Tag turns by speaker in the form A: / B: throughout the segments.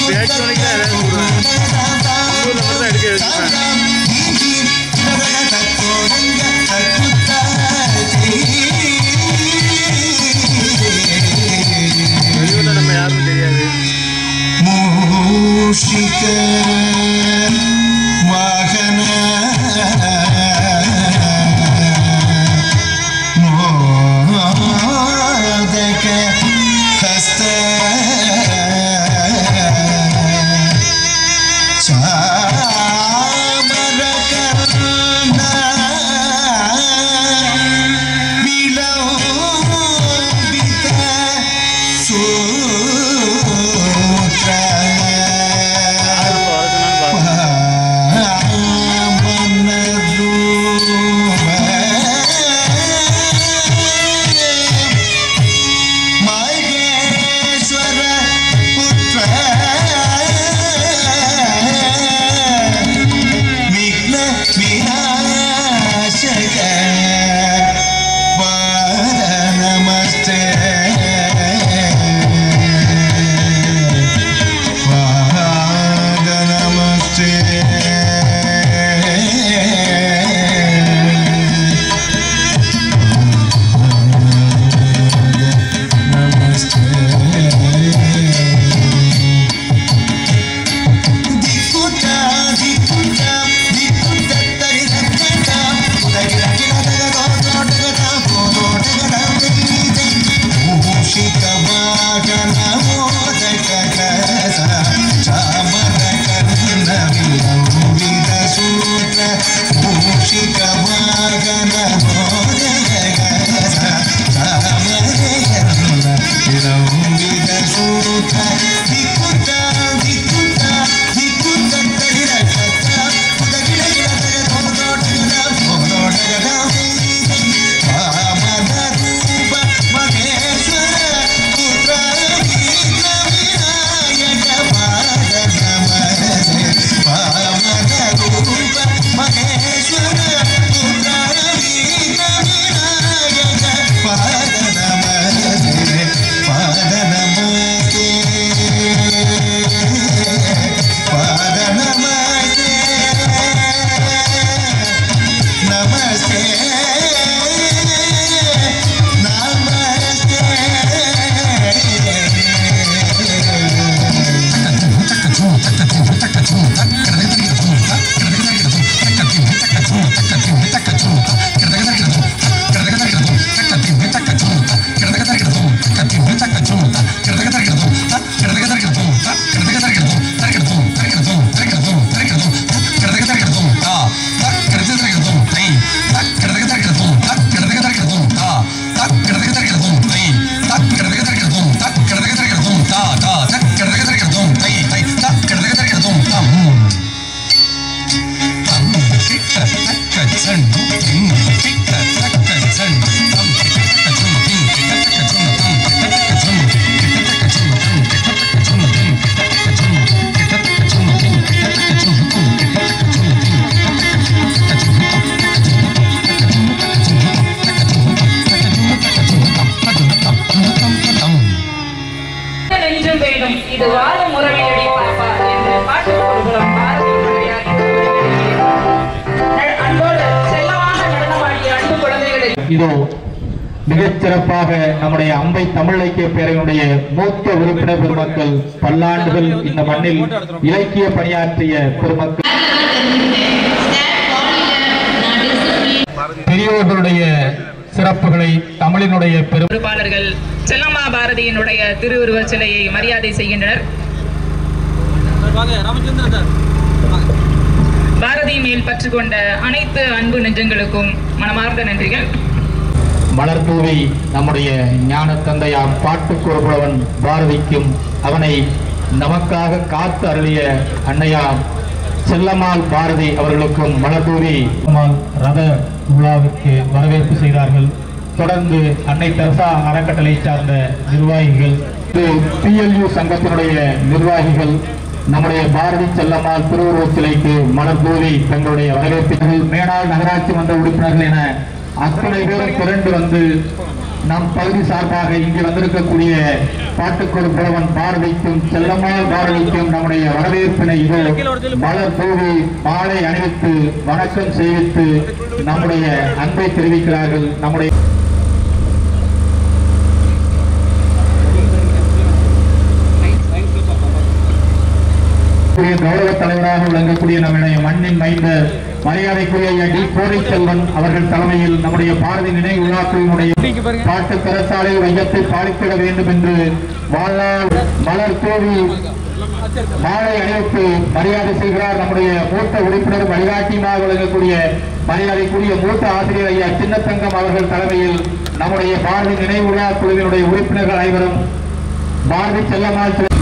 A: பேச்சு வரைக்கும் தான் எல்லாரும் சொல்றாங்க. ஊர்ல மட்டும் தான் எடுக்க வச்சுப்பேன் வெளியூர்ல நம்ம யாருக்கும் தெரியாது
B: மூஷிக வாகன மோதக ஹஸ்த சாமரகர்ண விலோபித சூத்ர
A: யாரும் வரதுனாலும் பாருங்க.
B: மகேஸ்வர புத்திர விக்ன விநாசக பாத நமஸ்தே பாத நமஸ்தே Dikuta, dikuta, dikuta, tari rakata, udagila kila daga dodo dagata, dodo dagata, dagita. Mushika vagana modaka kasa, chamara karna vilamvida sutra. Mushika vagana modaka kasa, chamara karna vilamvida sutra. Dikuta, dikuta, dikuta, tari rakata, udagila kila daga dodo dagata, dodo dagata, dagita. Namaste.
C: நெஞ்சும் வேண்டும் இது வாத முறையடி பாப்பா என்று பாட்டு கொடுக்கலாம் பாரதியுடைய அன்போடு செல்லமான நடனமாடிய அன்பு குழந்தைகளை
D: இதோ மிகச் சிறப்பாக நம்முடைய அம்பை தமிழ் இலக்கிய பேரவையினுடைய மூத்த உறுப்பினர் பெருமக்கள் பல்லாண்டுகள் இந்த மண்ணில் இலக்கிய பணியாற்றிய பெருமக்கள் பெரியோர்களுடைய சிறப்புகளை தமிழினுடைய பெரும்
C: பொறுப்பாளர்கள் செல்லம்மா பாரதியினுடைய திருவுருவச் சிலையை மரியாதை செய்கின்றனர் பாரதி மேல் பற்று கொண்ட அனைத்து அன்பு நெஞ்சங்களுக்கும் மனமார்ந்த நன்றிகள்
D: மலர் தூவி நம்முடைய ஞான தந்தையாம் பாட்டுக்குறப்புலவன் பாரதிக்கும் அவனை நமக்காக காத்து அருளிய அன்னையாம் செல்லம்மாள் பாரதி அவர்களுக்கும் மலர் தூவி அம்மாள் ரத விழாவிற்கு வரவேற்பு செய்தார்கள் தொடர்ந்து அன்னை தெரசா அறக்கட்டளை சார்ந்த நிர்வாகிகள் பிஎல்யூ சங்கத்தினுடைய நிர்வாகிகள் நம்முடைய பாரதி செல்லம்மாள் திருவுருவச் சிலைக்கு மலர் தூவி தங்களுடைய வரவேற்பு மேனாள் நகராட்சி மன்ற உறுப்பினர்கள் என அத்தனை பேரும் திரண்டு வந்து நம் பகுதி சார்பாக இங்கு வந்திருக்கக்கூடிய பாட்டுக்கொரு புலவன் பாரதிக்கும் செல்லம்மாள் பாரதிக்கும் நம்முடைய வரவேற்பினை இதோ மலர் தூவி மாலை அணிவித்து வணக்கம் செய்வித்து நம்முடைய அன்பை தெரிவிக்கிறார்கள் நம்முடைய கூடிய கௌரவ தலைவராக விளங்கக்கூடிய நம்முடைய மண்ணின் மைந்த மரியாதைக்குரிய ஐயா டி கோடைச்செல்வன் அவர்கள் தலைமையில் நம்முடைய பாரதி நினைவு விழாக்களினுடைய பாட்டு கரசாலை வையத்தை பாலித்திட வேண்டும் என்று வாழ்நாள் மலர் தூவி மாலை அணிவித்து மரியாதை செய்கிறார் நம்முடைய மூத்த உறுப்பினர் வழிகாட்டியமாக விளங்கக்கூடிய மரியாதைக்குரிய மூத்த ஆசிரியர் ஐயா சின்னத்தங்கம் அவர்கள் தலைமையில் நம்முடைய பாரதி நினைவு விழா குழுவினுடைய உறுப்பினர்கள் அனைவரும் பாரதி செல்லம்மாள் சிலை-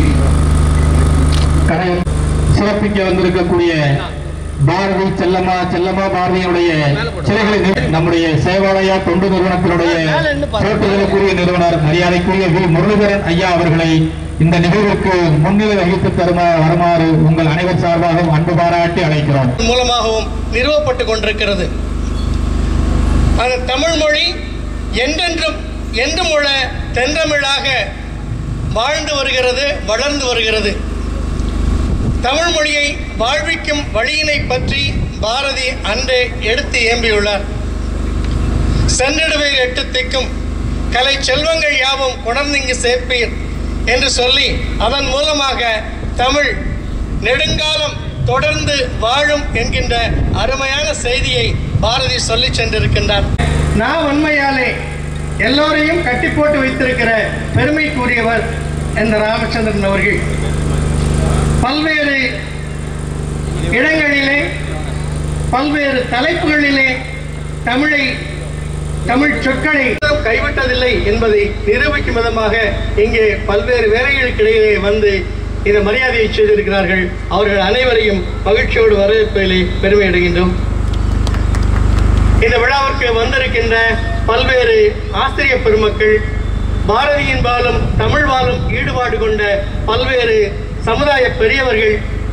D: கடை சிறப்பிக்க வந்திருக்கக்கூடிய பாரதி செல்லம்மா செல்லம்மா பாரதியுடைய சிலைகளை நிறு- நம்முடைய சேவாலயா தொண்டு நிறுவனத்தினுடைய போட்டுதலுக்குரிய நிறுவனர் மரியாதைக்குரிய வி முரளிதரன் ஐயா அவர்களை இந்த நிகழ்வுக்கு முன்னிலை வகித்து தருமா வருமாறு உங்கள் அனைவர் சார்பாகவும் அன்பு பாராட்டி அழைக்கிறோம்
E: மூலமாகவும் நிறுவப்பட்டு கொண்டிருக்கிறது அந்த தமிழ் மொழி என்றென்றும் என்றும் உள்ள தென்றமிழாக வாழ்ந்து வருகிறது வளர்ந்து வருகிறது தமிழ் மொழியை வாழ்விக்கும் வழியினை பற்றி பாரதி அன்றே எடுத்து ஏம்பியுள்ளார் சென்றிடுவேர் எட்டு திக்கும் கலை செல்வங்கள் யாவும் கொணர்ந்திங்கு சேர்ப்பீர் என்று சொல்லி அதன் மூலமாக தமிழ் நெடுங்காலம் தொடர்ந்து வாழும் என்கின்ற அருமையான செய்தியை பாரதி சொல்லி சென்றிருக்கின்றார் நான் உண்மையாலே எல்லோரையும் கட்டி போட்டு வைத்திருக்கிற பெருமைக்குரியவர் என்ற ராமச்சந்திரன் அவர்கள் பல்வேறு இடங்களிலே பல்வேறு தலைப்புகளிலே தமிழை தமிழ் சொற்களை கைவிட்டதில்லை என்பதை நிரூபிக்கும் விதமாக இங்கே பல்வேறு வேலைகளுக்கிடையே வந்து இந்த மரியாதையை செய்திருக்கிறார்கள் அவர்கள் அனைவரையும் மகிழ்ச்சியோடு வரவேற்பதிலே பெருமை அடைகின்றோம் இந்த விழாவிற்கு வந்திருக்கின்ற பல்வேறு ஆசிரியர் பெருமக்கள் பாரதியின் பாலும் தமிழ் பாலும் ஈடுபாடு கொண்ட பல்வேறு சமுதாய பெரியவர்கள்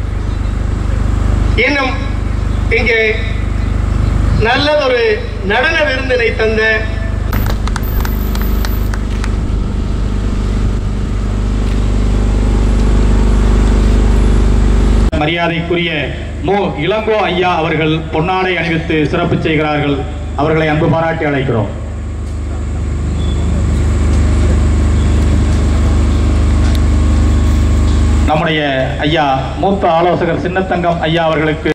E: இன்னும் இங்கே நல்லதொரு நடன விருந்தினை தந்த
D: மரியாதைக்குரிய மோ இளங்கோ ஐயா அவர்கள் பொன்னாடை அணிவித்து சிறப்பு செய்கிறார்கள் அவர்களை அன்பு பாராட்டி அழைக்கிறோம் நம்முடைய ஐயா மூத்த ஆலோசகர் சின்னத்தங்கம் ஐயா அவர்களுக்கு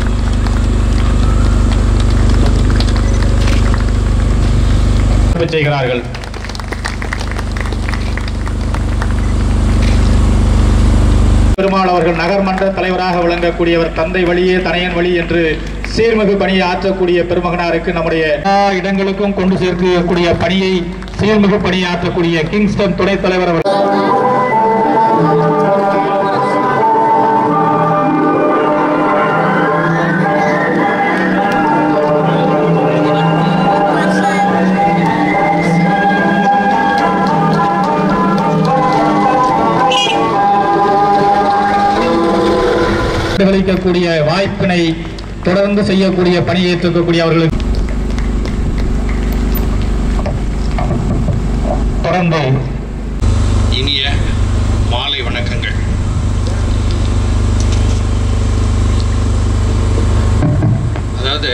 D: சிறப்பு செய்கிறார்கள் பெருமாள் அவர்கள் நகர்மன்ற தலைவராக விளங்கக்கூடியவர் தந்தை வழியே தனையன் வழி என்று சீர்மிகு பணியை ஆற்றக்கூடிய பெருமகனாருக்கு நம்முடைய எல்லா இடங்களுக்கும் கொண்டு சேர்க்கக்கூடிய பணியை சீர்மிகு பணியை ஆற்றக்கூடிய கிங்ஸ்டன் துணைத் தலைவர் அவர் பிரதிபலிக்கக்கூடிய வாய்ப்பினை தொடர்ந்து செய்யக்கூடிய பணியேற்றக்கூடிய அவர்களுக்கு தொடர்ந்து
F: இனிய மாலை வணக்கங்கள் அதாவது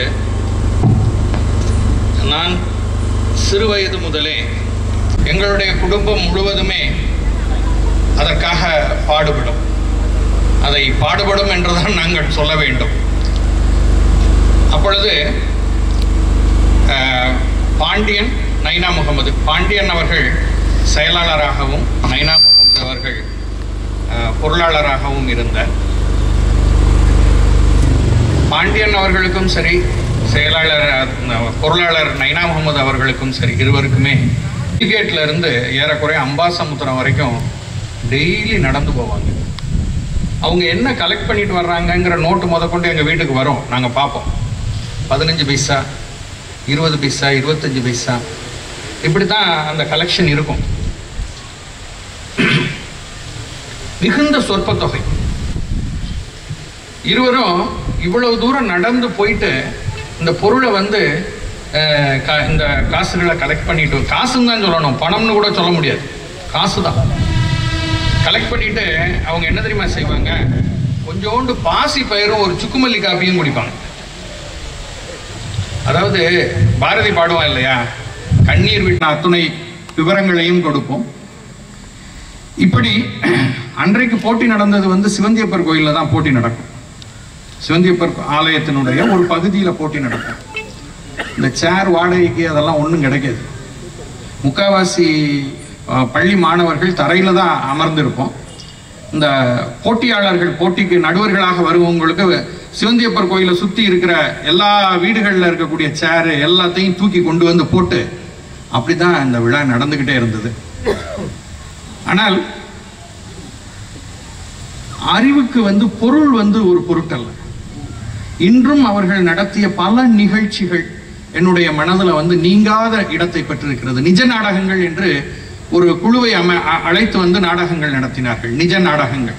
F: நான் சிறுவயது முதலே எங்களுடைய குடும்பம் முழுவதுமே அதற்காக பாடுபடும் அதை பாடுபடும் என்றுதான் நாங்கள் சொல்ல வேண்டும் அப்பொழுது அஹ், பாண்டியன் நைனா முகமது பாண்டியன் அவர்கள் செயலாளராகவும் நைனா முகமது அவர்கள் அஹ், பொருளாளராகவும் இருந்தார் பாண்டியன் அவர்களுக்கும் சரி செயலாளர் அஹ், பொருளாளர் நைனா முகமது அவர்களுக்கும் சரி இருவருக்குமே கேட்ல இருந்து ஏறக்குறைய அம்பாசமுத்திரம் வரைக்கும் டெய்லி நடந்து போவாங்க அவங்க என்ன கலெக்ட் பண்ணிட்டு வர்றாங்கங்கிற நோட்டு முதற்கொண்டு எங்கள் வீட்டுக்கு வரும் நாங்கள் பார்ப்போம் பதினஞ்சு பைசா இருபது பைசா இருபத்தஞ்சு பைசா இப்படி தான் அந்த கலெக்ஷன் இருக்கும் மிகுந்த சொற்ப தொகை இருவரும் இவ்வளவு தூரம் நடந்து போயிட்டு இந்த பொருளை வந்து அஹ், கா- இந்த காசுகளை கலெக்ட் பண்ணிட்டு காசுன்னு தான் சொல்லணும் பணம்னு கூட சொல்ல முடியாது காசு தான் கலெக்ட் பண்ணிட்டு அவங்க என்ன தெரியுமா செய்வாங்க கொஞ்சோண்டு பாசி பயிரும் ஒரு சுக்குமல்லி காப்பியும் குடிப்பாங்க அதாவது பாரதி பாடுவான் இல்லையா கண்ணீர் விட்ட அத்துணை விவரங்களையும் கொடுப்போம் இப்படி அன்றைக்கு போட்டி நடந்தது வந்து சிவந்தியப்பர் கோயிலில் தான் போட்டி நடக்கும் சிவந்தியப்பர் ஆலயத்தினுடைய ஒரு பகுதியில் போட்டி நடக்கும் இந்த சேர் வாடகைக்கு அதெல்லாம் ஒன்றும் கிடைக்காது முக்காவாசி அஹ், பள்ளி மாணவர்கள் தரையில தான் அமர்ந்திருப்போம் இந்த போட்டியாளர்கள் போட்டிக்கு நடுவர்களாக வருவவங்களுக்கு சிவந்தியப்பர் கோயிலை சுற்றி இருக்கிற எல்லா வீடுகளில் இருக்கக்கூடிய சேரு எல்லாத்தையும் தூக்கி கொண்டு வந்து போட்டு அப்படிதான் இந்த விழா நடந்துக்கிட்டே இருந்தது ஆனால் அறிவுக்கு வந்து பொருள் வந்து ஒரு பொருட்டல்ல இன்றும் அவர்கள் நடத்திய பல நிகழ்ச்சிகள் என்னுடைய மனதில் வந்து நீங்காத இடத்தை பெற்றிருக்கிறது நிஜ நாடகங்கள் என்று ஒரு குழுவை அம அ- அழைத்து வந்து நாடகங்கள் நடத்தினார்கள் நிஜ நாடகங்கள்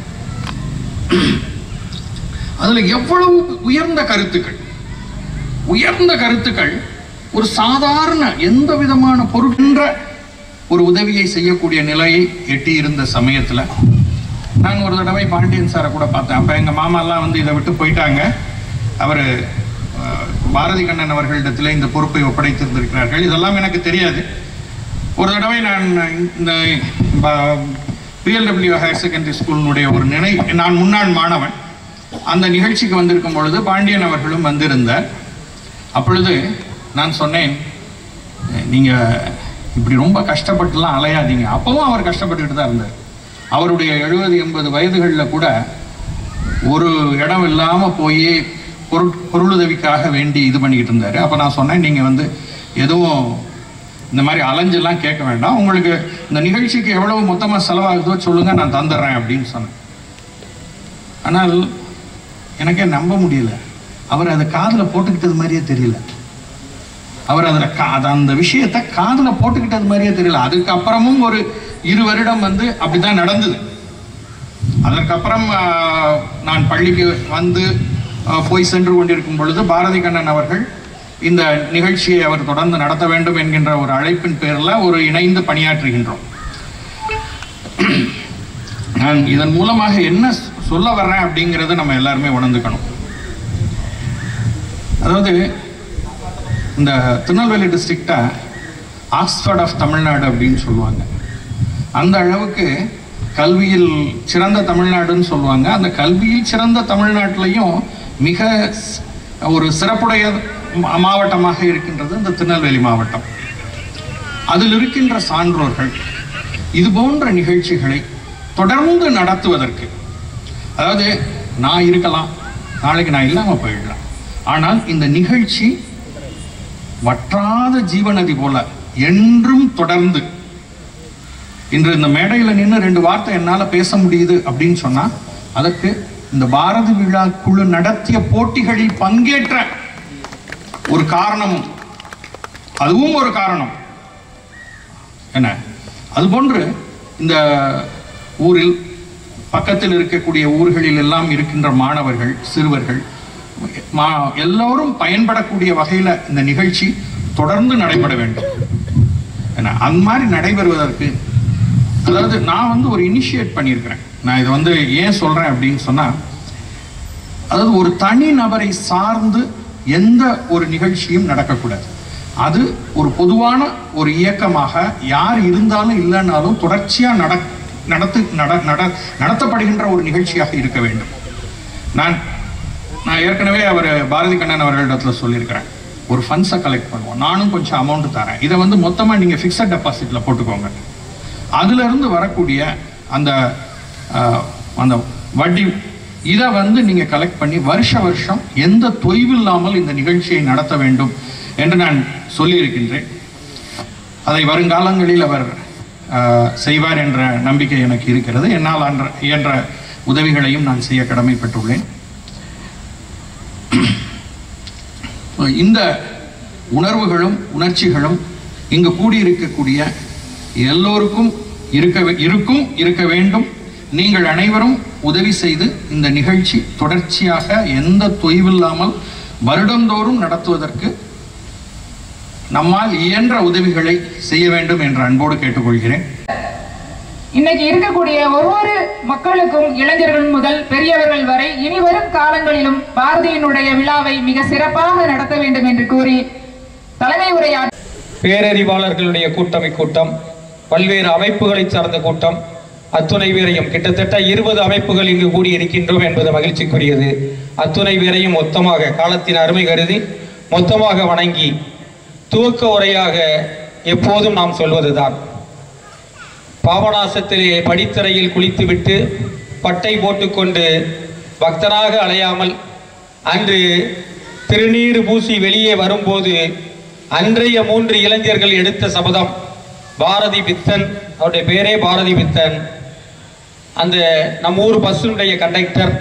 F: அதுல எவ்வளவு உயர்ந்த கருத்துக்கள் உயர்ந்த கருத்துக்கள் ஒரு சாதாரண எந்த விதமான பொருட்கின்ற ஒரு உதவியை செய்யக்கூடிய நிலையை எட்டியிருந்த சமயத்துல நான் ஒரு தடவை பாண்டியன் சாரை கூட பார்த்தேன் அப்ப எங்க மாமா எல்லாம் வந்து இதை விட்டு போயிட்டாங்க அவர் பாரதி கண்ணன் அவர்களிடத்தில் இந்த பொறுப்பை ஒப்படைத்திருந்திருக்கிறார்கள் இதெல்லாம் எனக்கு தெரியாது ஒரு தடவை நான் இந்த பிஎல்டபிள்யூ ஹையர் செகண்டரி ஸ்கூலினுடைய ஒரு நினை நான் முன்னாள் மாணவன் அந்த நிகழ்ச்சிக்கு வந்திருக்கும் பொழுது பாண்டியன் அவர்களும் வந்திருந்தார் அப்பொழுது நான் சொன்னேன் நீங்க இப்படி ரொம்ப கஷ்டப்பட்டுலாம் அலையாதீங்க அப்பவும் அவர் கஷ்டப்பட்டுக்கிட்டு தான் இருந்தார் அவருடைய எழுபது எண்பது வயதுகளில் கூட ஒரு இடம் இல்லாமல் போய் பொருள் பொருளுதவிக்காக வேண்டி இது பண்ணிக்கிட்டு இருந்தார் அப்போ நான் சொன்னேன் நீங்கள் வந்து எதுவும் இந்த மாதிரி அலைஞ்செல்லாம் கேட்க வேண்டாம் உங்களுக்கு இந்த நிகழ்ச்சிக்கு எவ்வளவு மொத்தமாக செலவாகுதோ சொல்லுங்கள் நான் தந்துடுறேன் அப்படின்னு சொன்னேன் ஆனால் எனக்கே நம்ப முடியல அவர் அதை காதில் போட்டுக்கிட்டது மாதிரியே தெரியல அவர் அதில் கா அது அந்த விஷயத்தை காதில் போட்டுக்கிட்டது மாதிரியே தெரியல அதுக்கப்புறமும் ஒரு இரு வருடம் வந்து அப்படிதான் நடந்தது அதற்கப்புறம் ஆஹ், நான் பள்ளிக்கு வந்து ஆஹ், போய் சென்று கொண்டிருக்கும் பொழுது பாரதி கண்ணன் அவர்கள் இந்த நிகழ்ச்சியை அவர் தொடர்ந்து நடத்த வேண்டும் என்கின்ற ஒரு அழைப்பின் பேரில் ஒரு இணைந்து பணியாற்றுகின்றோம் நான் இதன் மூலமாக என்ன சொல்ல வர்றேன் அப்படிங்கிறத நம்ம எல்லாருமே உணர்ந்துக்கணும் அதாவது இந்த திருநெல்வேலி டிஸ்ட்ரிக்டை ஆக்ஸ்ஃபர்ட் ஆஃப் தமிழ்நாடு அப்படின்னு சொல்லுவாங்க அந்த அளவுக்கு கல்வியில் சிறந்த தமிழ்நாடுன்னு சொல்லுவாங்க அந்த கல்வியில் சிறந்த தமிழ்நாட்டிலையும் மிக ஸ்- ஒரு சிறப்புடைய மா- மாவட்டமாக இருக்கின்றது இந்த திருநெல்வேலி மாவட்டம் அதில் இருக்கின்ற சான்றோர்கள் இது போன்ற நிகழ்ச்சிகளை தொடர்ந்து நடத்துவதற்கு அதாவது நான் இருக்கலாம் நாளைக்கு நான் இல்லாமல் போயிடலாம் ஆனால் இந்த நிகழ்ச்சி வற்றாத ஜீவநதி போல என்றும் தொடர்ந்து இன்று இந்த மேடையில் நின்று ரெண்டு வார்த்தை என்னால் பேச முடியுது அப்படின்னு சொன்னா அதற்கு இந்த பாரதி விழா குழு நடத்திய போட்டிகளில் பங்கேற்ற ஒரு காரணமும் அதுவும் ஒரு காரணம் என்ன அதுபோன்று இந்த ஊரில் பக்கத்தில் இருக்கக்கூடிய ஊர்களில் எல்லாம் இருக்கின்ற மாணவர்கள் சிறுவர்கள் மா எல்லோரும் பயன்படக்கூடிய வகையில் இந்த நிகழ்ச்சி தொடர்ந்து நடைபெற வேண்டும் என்ன அந்த மாதிரி நடைபெறுவதற்கு அதாவது நான் வந்து ஒரு இனிஷியேட் பண்ணியிருக்கிறேன் நான் இதை வந்து ஏன் சொல்றேன் அப்படின்னு சொன்னா அதாவது ஒரு தனி நபரை சார்ந்து எந்த ஒரு நிகழ்ச்சியும் நடக்கக்கூடாது அது ஒரு பொதுவான ஒரு இயக்கமாக யார் இருந்தாலும் இல்லைன்னாலும் தொடர்ச்சியா நட நடத்து நட நட நடத்தப்படுகின்ற ஒரு நிகழ்ச்சியாக இருக்க வேண்டும் நான் நான் ஏற்கனவே அவர் பாரதி கண்ணன் அவர்களிடத்துல சொல்லியிருக்கிறேன் ஒரு ஃபண்ட்ஸை கலெக்ட் பண்ணுவோம் நானும் கொஞ்சம் அமௌண்ட் தரேன் இதை வந்து மொத்தமாக நீங்கள் ஃபிக்ஸட் டெபாசிட்டில் போட்டுக்கோங்க அதுல இருந்து வரக்கூடிய அந்த ஆஹ், அந்த வட்டி இதை வந்து நீங்க கலெக்ட் பண்ணி வருஷ வருஷம் எந்த தொய்வு இல்லாமல் இந்த நிகழ்ச்சியை நடத்த வேண்டும் என்று நான் சொல்லியிருக்கின்றேன் அதை வருங்காலங்களில் அவர் ஆஹ், செய்வார் என்ற நம்பிக்கை எனக்கு இருக்கிறது என்னால் அன்ற இயன்ற உதவிகளையும் நான் செய்ய கடமைப்பட்டுள்ளேன் இந்த உணர்வுகளும் உணர்ச்சிகளும் இங்கு கூடியிருக்கக்கூடிய எல்லோருக்கும் இருக்க வே- இருக்கும் இருக்க வேண்டும் நீங்கள் அனைவரும் உதவி செய்து இந்த நிகழ்ச்சி தொடர்ச்சியாக எந்த தொய்வில்லாமல் வருடந்தோறும் நடத்துவதற்கு நம்மால் இயன்ற உதவிகளை செய்ய வேண்டும் என்று அன்போடு கேட்டுக்கொள்கிறேன்
C: இன்னைக்கு இருக்கக்கூடிய ஒவ்வொரு மக்களுக்கும் இளைஞர்கள் முதல் பெரியவர்கள் வரை இனி வரும் காலங்களிலும் பாரதியினுடைய விழாவை மிக சிறப்பாக நடத்த வேண்டும் என்று கூறி தலைமை உரையாற்ற
G: பேரறிவாளர்களுடைய கூட்டமை கூட்டம் பல்வேறு அமைப்புகளை சார்ந்த கூட்டம் அத்துணை பேரையும் கிட்டத்தட்ட இருபது அமைப்புகள் இங்கு கூடியிருக்கின்றோம் என்பது மகிழ்ச்சிக்குரியது அத்துணை பேரையும் மொத்தமாக காலத்தின் அருமை கருதி மொத்தமாக வணங்கி துவக்க உரையாக எப்போதும் நாம் சொல்வதுதான் பாபநாசத்திலே படித்தரையில் குளித்துவிட்டு பட்டை போட்டுக்கொண்டு பக்தனாக அலையாமல் அன்று திருநீர் பூசி வெளியே வரும்போது அன்றைய மூன்று இளைஞர்கள் எடுத்த சபதம் பாரதி பித்தன் அவருடைய பேரே பாரதி பித்தன் அந்த நம்ம ஊர் பஸ்ஸுடைய கண்டக்டர்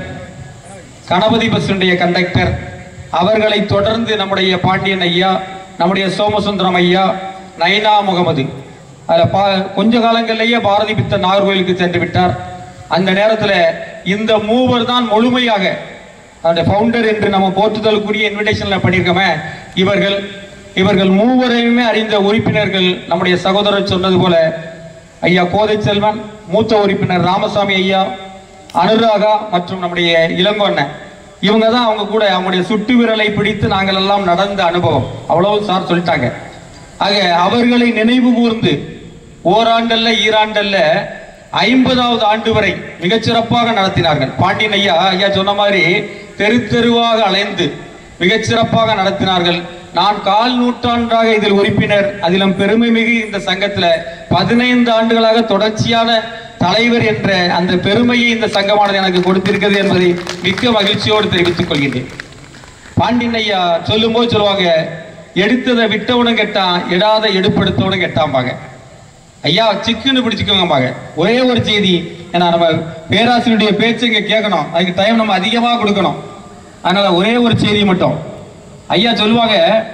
G: கணபதி பஸ்ஸுடைய கண்டக்டர் அவர்களை தொடர்ந்து நம்முடைய பாண்டியன் ஐயா நம்முடைய சோமசுந்தரம் ஐயா நைனா முகமது அதில் பா கொஞ்ச காலங்களிலேயே பாரதி பித்தன் நாகர்கோயிலுக்கு சென்று விட்டார் அந்த நேரத்தில் இந்த மூவர் தான் முழுமையாக அந்த ஃபவுண்டர் என்று நம்ம போற்றுதலுக்குரிய இன்விடேஷனில் பண்ணியிருக்கோமே இவர்கள் இவர்கள் மூவரையுமே அறிந்த உறுப்பினர்கள் நம்முடைய சகோதரர் சொன்னது போல ஐயா கோதை செல்வன் மூத்த உறுப்பினர் ராமசாமி ஐயா அனுராகா மற்றும் நம்முடைய இளங்கோண்ணன் இவங்க தான் அவங்க கூட அவங்களுடைய சுட்டு விரலை பிடித்து நாங்கள் எல்லாம் நடந்த அனுபவம் அவ்வளவு சார் சொல்லிட்டாங்க ஆக அவர்களை நினைவு கூர்ந்து ஓராண்டல்ல ஈராண்டல்ல ஐம்பதாவது ஆண்டு வரை மிகச்சிறப்பாக நடத்தினார்கள் பாண்டியன் ஐயா ஐயா சொன்ன மாதிரி தெரு தெருவாக அலைந்து மிகச்சிறப்பாக நடத்தினார்கள் நான் கால் நூற்றாண்டாக இதில் உறுப்பினர் அதிலும் பெருமை மிகு இந்த சங்கத்துல பதினைந்து ஆண்டுகளாக தொடர்ச்சியான தலைவர் என்ற அந்த பெருமையை இந்த சங்கமானது எனக்கு கொடுத்திருக்கிறது என்பதை மிக்க மகிழ்ச்சியோடு தெரிவித்துக் கொள்கின்றேன் பாண்டியன் ஐயா சொல்லும் போது சொல்லுவாங்க எடுத்ததை விட்டவனும் கெட்டான் எடாத எடுப்படுத்தவனும் கெட்டாம்பாங்க ஐயா சிக்குன்னு பிடிச்சுக்கோங்கம்பாங்க ஒரே ஒரு செய்தி ஏன்னா நம்ம பேராசிரியருடைய பேச்சு இங்க கேட்கணும் அதுக்கு டைம் நம்ம அதிகமாக கொடுக்கணும் அதனால ஒரே ஒரு செய்தி மட்டும் ஐயா சொல்லுவாங்க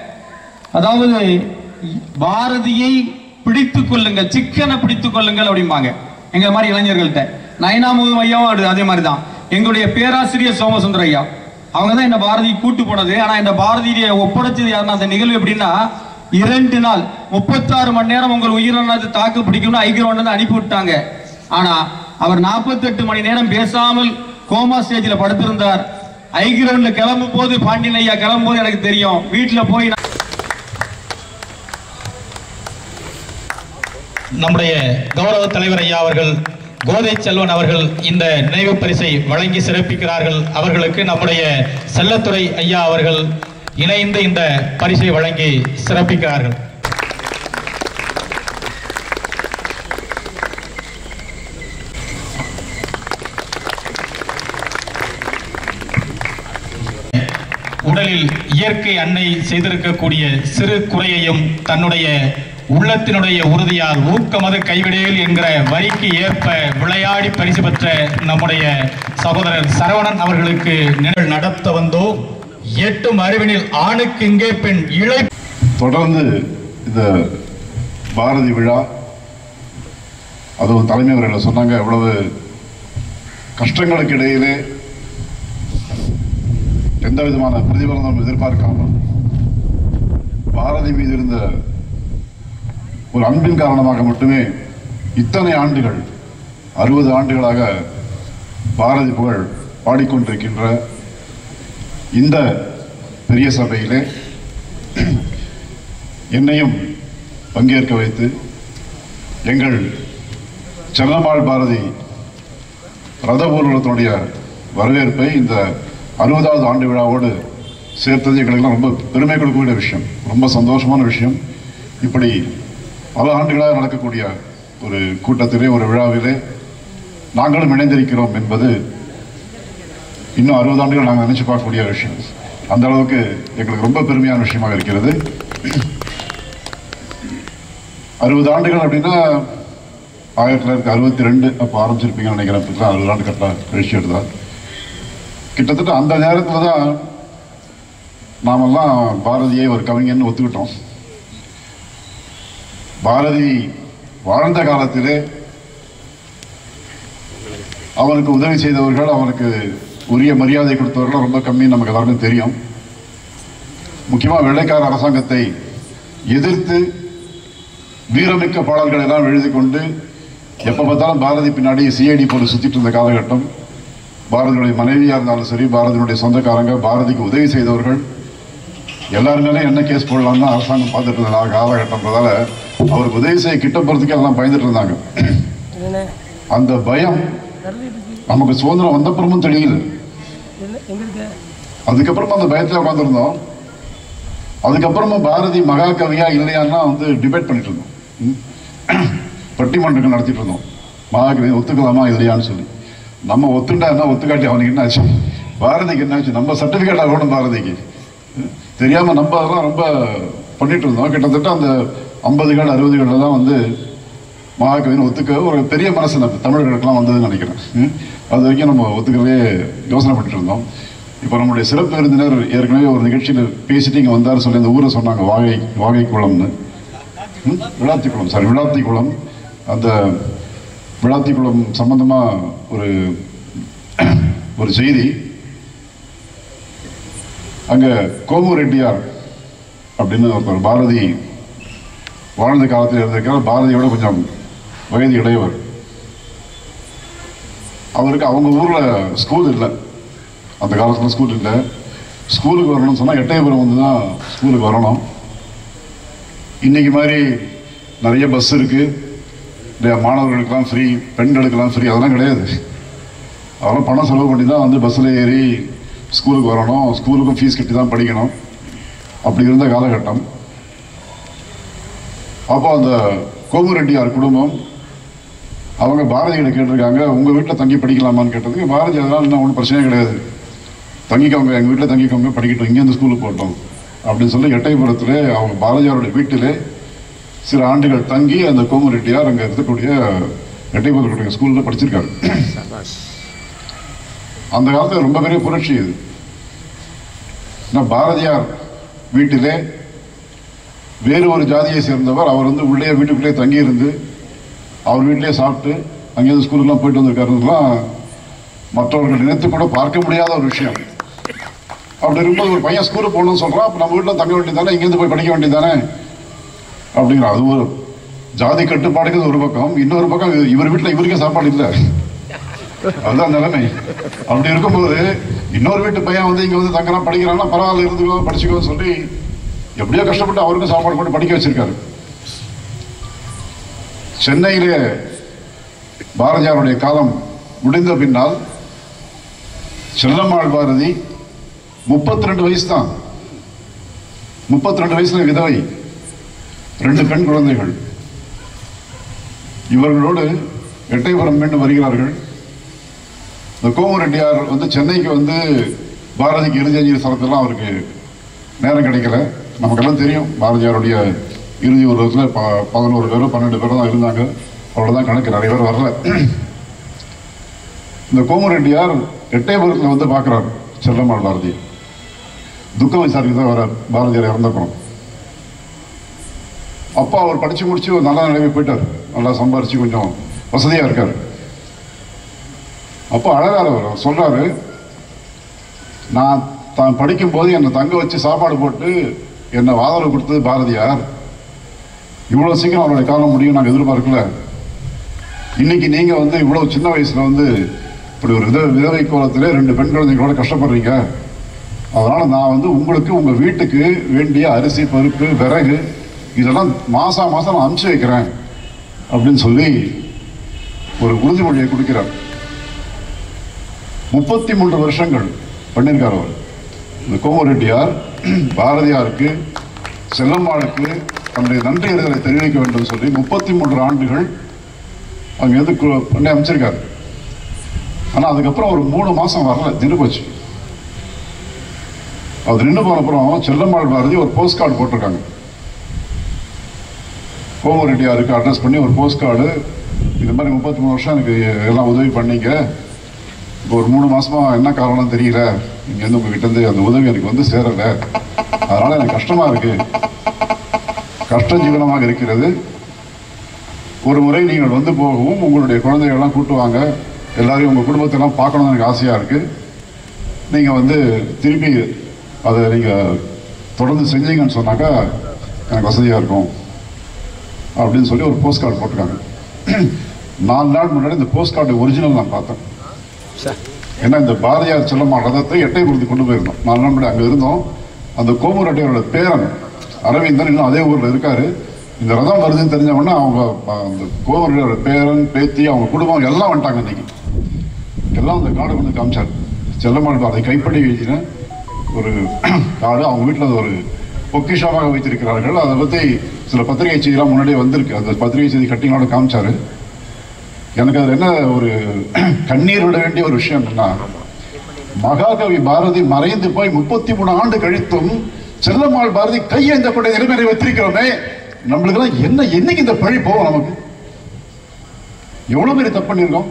G: அதாவது பாரதியை பிடித்துக் கொள்ளுங்கள் சிக்கனை பிடித்துக் கொள்ளுங்கள் அப்படிம்பாங்க எங்க மாதிரி இளைஞர்கள்ட்ட நயனாமுகம் ஐயாவும் அது அதே மாதிரி தான் எங்களுடைய பேராசிரியர் சோமசுந்தர ஐயா அவங்க தான் என்ன பாரதி கூட்டு போனது ஆனா இந்த பாரதியை ஒப்படைச்சது யாருன்னா அந்த நிகழ்வு எப்படின்னா இரண்டு நாள் முப்பத்தாறு மணி நேரம் உங்கள் உயிரினது தாக்கு பிடிக்கணும்னு ஐக்கியம் வந்து அனுப்பி விட்டாங்க ஆனா அவர் 48 மணி நேரம் பேசாமல் கோமா ஸ்டேஜில் படுத்திருந்தார் ஐகிரவுண்ட்ல கிளம்பும் போது பாண்டியன் ஐயா கிளம்பும் போது எனக்கு தெரியும் வீட்டுல போய் நான்
D: நம்முடைய கௌரவ தலைவர் ஐயா அவர்கள் கோதை செல்வன் அவர்கள் இந்த நினைவு பரிசை வழங்கி சிறப்பிக்கிறார்கள் அவர்களுக்கு நம்முடைய செல்லத்துறை ஐயா அவர்கள் இணைந்து இந்த பரிசை வழங்கி சிறப்பிக்கிறார்கள் உடலில் இயற்கை அன்னை செய்திருக்கக்கூடிய சிறு குறையையும் தன்னுடைய உள்ளத்தினுடைய உறுதியால் ஊக்கமது கைவிடையில் என்கிற வரிக்கு ஏற்ப விளையாடி பரிசு பெற்ற நம்முடைய சகோதரர் சரவணன் அவர்களுக்கு நினைவு நடத்த வந்தோம் எட்டும் அறிவினில் ஆணுக்கு இங்கே பெண் இழை
H: தொடர்ந்து இந்த பாரதி விழா அதுவும் தலைமை அவர்கள் சொன்னாங்க எவ்வளவு கஷ்டங்களுக்கு இடையிலே எந்த விதமான பிரதிபலனும் எதிர்பார்க்காமல் பாரதி மீது இருந்த ஒரு அன்பின் காரணமாக மட்டுமே இத்தனை ஆண்டுகள் அறுபது ஆண்டுகளாக பாரதி புகழ் பாடிக்கொண்டிருக்கின்ற இந்த பெரிய சபையிலே என்னையும் பங்கேற்க வைத்து எங்கள் செல்லம்மாள் பாரதி ரத ஊர்வலத்தினுடைய வரவேற்பை இந்த அறுபதாவது ஆண்டு விழாவோடு சேர்த்தது எங்களுக்கெல்லாம் ரொம்ப பெருமை கொடுக்கக்கூடிய விஷயம் ரொம்ப சந்தோஷமான விஷயம் இப்படி பல ஆண்டுகளாக நடக்கக்கூடிய ஒரு கூட்டத்திலே ஒரு விழாவிலே நாங்களும் இணைந்திருக்கிறோம் என்பது இன்னும் அறுபது ஆண்டுகள் நாங்கள் நினைச்சு பார்க்கக்கூடிய விஷயம் அந்த அளவுக்கு எங்களுக்கு ரொம்ப பெருமையான விஷயமாக இருக்கிறது அறுபது ஆண்டுகள் அப்படின்னா ஆயிரத்தி தொள்ளாயிரத்தி அறுபத்தி ரெண்டு அப்போ ஆரம்பிச்சிருப்பீங்கன்னு நினைக்கிறேன் இப்போ அறுபது ஆண்டு கரெக்டாக கழிச்சு எடுத்தா கிட்டத்தட்ட அந்த நேரத்தில் தான் நாமெல்லாம் பாரதியை ஒரு கவிஞன்னு ஒத்துக்கிட்டோம் பாரதி வாழ்ந்த காலத்திலே அவனுக்கு உதவி செய்தவர்கள் அவனுக்கு உரிய மரியாதை கொடுத்தவர்கள் ரொம்ப கம்மி நமக்கு எல்லாருக்கும் தெரியும் முக்கியமாக வெள்ளைக்கார அரசாங்கத்தை எதிர்த்து வீரமிக்க பாடல்களை எல்லாம் எழுதி கொண்டு எப்போ பார்த்தாலும் பாரதி பின்னாடி சிஐடி போட்டு சுத்திட்டு இருந்த காலகட்டம் பாரதியுடைய மனைவியாக இருந்தாலும் சரி பாரதியினுடைய சொந்தக்காரங்க பாரதிக்கு உதவி செய்தவர்கள் எல்லாருமே என்ன கேஸ் போடலாம் தான் அரசாங்கம் பார்த்துட்டு இருந்த காலகட்டம்ன்றதால அவருக்கு உதவி செய்ய கிட்ட போகிறதுக்கு எல்லாம் பயந்துட்டு இருந்தாங்க அந்த பயம் நமக்கு சுதந்திரம் வந்தப்புறமும் தெரியல அதுக்கப்புறமா அந்த பயத்தில் உட்காந்துருந்தோம் அதுக்கப்புறமா பாரதி மகாகவியா இல்லையான்னா வந்து டிபேட் பண்ணிட்டு இருந்தோம் ம். பட்டிமன்றங்கள் நடத்திட்டு இருந்தோம் மகாகவி ஒத்துக்கலாமா இல்லையான்னு சொல்லி நம்ம ஒத்துண்டா என்ன ஒத்துக்காட்டி அவனுக்கு என்ன ஆச்சு பாரதிக்கு என்ன ஆச்சு நம்ம சர்டிஃபிகேட் ஆகணும் பாரதிக்கு ம். தெரியாம நம்ம அதெல்லாம் ரொம்ப பண்ணிட்டு இருந்தோம் கிட்டத்தட்ட அந்த ஐம்பதுகள் அறுபதுகளில் தான் வந்து மகாகவின்னு ஒத்துக்க ஒரு பெரிய மனசு நம்ம தமிழர்களுக்கெல்லாம் வந்ததுன்னு நினைக்கிறேன் ம். அது வரைக்கும் நம்ம ஒத்துக்கிறதே யோசனை பண்ணிட்டு இருந்தோம் இப்போ நம்முடைய சிறப்பு விருந்தினர் ஏற்கனவே ஒரு நிகழ்ச்சியில் பேசிட்டு இங்கே வந்தார் சொல்லி அந்த ஊரை சொன்னாங்க வாகை வாகை குளம்னு ம்? விளாத்திக்குளம் சாரி விளாத்திக்குளம் அந்த விளாத்திக்குளம் சம்பந்தமா ஒரு ஒரு செய்தி அங்க கோமு ரெட்டியார் அப்படின்னு ஒருத்தர் பாரதி வாழ்ந்த காலத்தில் இருந்திருக்கிறார் பாரதியோட கொஞ்சம் வயது இளையவர் அவருக்கு அவங்க ஊர்ல ஸ்கூல் இல்லை அந்த காலத்துல ஸ்கூல் இல்லை ஸ்கூலுக்கு வரணும்னு சொன்னா எட்டயபுரம் வந்து தான் ஸ்கூலுக்கு வரணும் இன்னைக்கு மாதிரி நிறைய பஸ் இருக்கு நிறைய மாணவர்களுக்கெல்லாம் ஃப்ரீ பெண்களுக்கெல்லாம் ஃப்ரீ அதெல்லாம் கிடையாது அதெல்லாம் பணம் செலவு பண்ணி தான் வந்து பஸ்ஸில் ஏறி ஸ்கூலுக்கு வரணும் ஸ்கூலுக்கும் ஃபீஸ் கட்டி தான் படிக்கணும் அப்படி இருந்த காலகட்டம் அப்போ அந்த கோமுரெட்டியார் குடும்பம் அவங்க பாரதியிட கேட்டிருக்காங்க உங்க வீட்டில் தங்கி படிக்கலாமான்னு கேட்டதுக்கு பாரதி அதெல்லாம் இன்னும் ஒன்றும் பிரச்சனையே கிடையாது தங்கிக்கோங்க எங்கள் வீட்டில் தங்கிக்கோங்க படிக்கட்டும் இங்கேருந்து ஸ்கூலுக்கு போட்டோம் அப்படின்னு சொல்லி எட்டயபுரத்தில் அவங்க பாரதியாருடைய வீட்டிலே சில ஆண்டுகள் தங்கி அந்த கோமுரெட்டியார் அங்கே இருக்கக்கூடிய எட்டயபுரத்துடைய ஸ்கூலில் படிச்சிருக்காரு அந்த காலத்தில் ரொம்ப பெரிய புரட்சி இது ஏன்னா பாரதியார் வீட்டிலே வேறு ஒரு ஜாதியை சேர்ந்தவர் அவர் வந்து உள்ளே வீட்டுக்குள்ளே தங்கியிருந்து அவர் வீட்டிலே சாப்பிட்டு அங்கேயிருந்து ஸ்கூலுக்குலாம் போயிட்டு வந்திருக்காருலாம் மற்றவர்கள் நினைத்து கூட பார்க்க முடியாத ஒரு விஷயம் அப்படி இருக்கும்போது ஒரு பையன் ஸ்கூலுக்கு போகணும்னு சொல்றான் அப்போ நம்ம வீட்டில் தங்க வேண்டியதானே இங்கேருந்து போய் படிக்க வேண்டியதானே அப்படிங்கிற அது ஒரு ஜாதி கட்டுப்பாடுங்கிறது ஒரு பக்கம் இன்னொரு பக்கம் இவர் இவர் வீட்டில் இவருக்கே சாப்பாடு இல்லை அதுதான் நிலைமை அப்படி இருக்கும்போது இன்னொரு வீட்டு பையன் வந்து இங்க வந்து தங்குறான் படிக்கிறான்னா பரவாயில்ல இருந்துக்கோ படிச்சுக்கோன்னு சொல்லி எப்படியோ கஷ்டப்பட்டு அவருக்கும் சாப்பாடு போட்டு படிக்க வச்சிருக்காரு சென்னையிலே பாரதியாருடைய காலம் முடிந்த பின்னால் செல்லம்மாள் பாரதி முப்பத்தி ரெண்டு வயசு தான் முப்பத்தி ரெண்டு வயசுல விதவை ரெண்டு பெண் குழந்தைகள் இவர்களோடு எட்டயபுரம் மீண்டும் வருகிறார்கள் இந்த கோமரெட்டியார் வந்து சென்னைக்கு வந்து பாரதிக்கு இறுதி அஞ்சலி ஸ்தலத்தெல்லாம் அவருக்கு நேரம் கிடைக்கல நமக்கெல்லாம் தெரியும் பாரதியாருடைய இறுதி உருவத்தில் ப பதினோரு பேரோ பன்னெண்டு பேரோ தான் இருந்தாங்க அவ்வளோதான் கணக்கு நிறைய பேர் வரல இந்த கோமரெட்டியார் எட்டயபுரத்தில் வந்து பார்க்குறாரு செல்லம்மாள் பாரதி துக்கம் விசாரிக்க தான் வரார் பாரதியார் இறந்தப்புறம் அப்பா அவர் படிச்சு முடிச்சு ஒரு நல்ல நிலைமை போயிட்டார் நல்லா சம்பாரிச்சு கொஞ்சம் வசதியாக இருக்கார் அப்போ அழகார் அவர் சொல்றாரு நான் தான் படிக்கும்போது என்னை தங்க வச்சு சாப்பாடு போட்டு என்னை ஆதரவு கொடுத்தது பாரதியார் இவ்வளோ சீக்கிரம் அவருடைய காலம் முடியும் நாங்கள் எதிர்பார்க்கல இன்னைக்கு நீங்க வந்து இவ்வளவு சின்ன வயசுல வந்து இப்படி ஒரு வித விதவை கோலத்திலே ரெண்டு பெண் குழந்தைகளோட கஷ்டப்படுறீங்க அதனால நான் வந்து உங்களுக்கு உங்க வீட்டுக்கு வேண்டிய அரிசி பருப்பு விறகு இதெல்லாம் மாசா மாசம் நான் அனுப்பிச்சு வைக்கிறேன் அப்படின்னு சொல்லி ஒரு உறுதிமொழியை கொடுக்கிறார் முப்பத்தி மூன்று வருஷங்கள் பண்ணியிருக்கார் அவர் இந்த கோமரெட்டியார் பாரதியாருக்கு செல்லம்மாளுக்கு தன்னுடைய நன்றி அறிதலை தெரிவிக்க வேண்டும் சொல்லி முப்பத்தி மூன்று ஆண்டுகள் அங்கேருந்து கு- பண்ணி அமைச்சிருக்காரு ஆனால் அதுக்கப்புறம் ஒரு மூணு மாசம் வரல நின்று போச்சு அது நின்று போன அப்புறம் செல்லம்மாள் பாரதி ஒரு போஸ்ட் கார்டு போட்டிருக்காங்க கோமரெட்டியாருக்கு அட்ரஸ் பண்ணி ஒரு போஸ்ட் கார்டு இது மாதிரி முப்பத்தி மூணு வருஷம் எனக்கு எல்லாம் உதவி பண்ணீங்க இப்போ ஒரு மூணு மாசமா என்ன காரணம் தெரியல இங்கேருந்து உங்ககிட்ட இருந்து அந்த உதவி எனக்கு வந்து சேரல அதனால எனக்கு கஷ்டமா இருக்கு கஷ்ட ஜீவனமாக இருக்கிறது ஒரு முறை நீங்கள் வந்து போகவும் உங்களுடைய குழந்தைகள்லாம் கூட்டு வாங்க எல்லாரையும் உங்கள் குடும்பத்தெல்லாம் பார்க்கணும்னு எனக்கு ஆசையாக இருக்கு நீங்கள் வந்து திருப்பி அதை நீங்கள் தொடர்ந்து செஞ்சீங்கன்னு சொன்னாக்கா எனக்கு வசதியாக இருக்கும் அப்படின்னு சொல்லி ஒரு போஸ்ட் கார்டு போட்டிருக்காங்க நாலு நாள் முன்னாடி இந்த போஸ்ட் கார்டு ஒரிஜினல் நான் பார்த்தேன் ஏன்னா இந்த பாரதியார் செல்லம்மா ரதத்தை எட்டயபுரத்துக்கு கொண்டு போயிருந்தோம் நாலு நாள் முன்னாடி அங்கே இருந்தோம் அந்த கோமூர் அட்டையோட பேரன் அரவிந்தன் இன்னும் அதே ஊரில் இருக்காரு இந்த ரதம் வருதுன்னு தெரிஞ்ச உடனே அவங்க அஹ், அந்த கோமூர் அட்டையோட பேரன் பேத்தி அவங்க குடும்பம் எல்லாம் வந்துட்டாங்க இன்னைக்கு எல்லாம் அந்த கார்டை வந்து காமிச்சார் செல்லம்மாள் பாரதி கைப்படி எழுதின ஒரு கார்டு அவங்க வீட்டில் ஒரு பொக்கிஷமாக வைத்திருக்கிறார்கள் அதை பற்றி சில பத்திரிகை செய்திலாம் முன்னாடியே வந்திருக்கு அந்த பத்திரிகை செய்தி கட்டிங்களோட காமிச்சாரு எனக்கு அதில் என்ன ஒரு கண்ணீர் விட வேண்டிய ஒரு விஷயம் என்னன்னா மகாகவி பாரதி மறைந்து போய் முப்பத்தி மூணு ஆண்டு கழித்தும் செல்லம்மாள் பாரதி கையேந்தப்பட்ட நிலைமையை வைத்திருக்கிறோமே நம்மளுக்கெல்லாம் என்ன என்னைக்கு இந்த பழி போகும் நமக்கு எவ்வளவு பெரிய தப்பு பண்ணியிருக்கோம்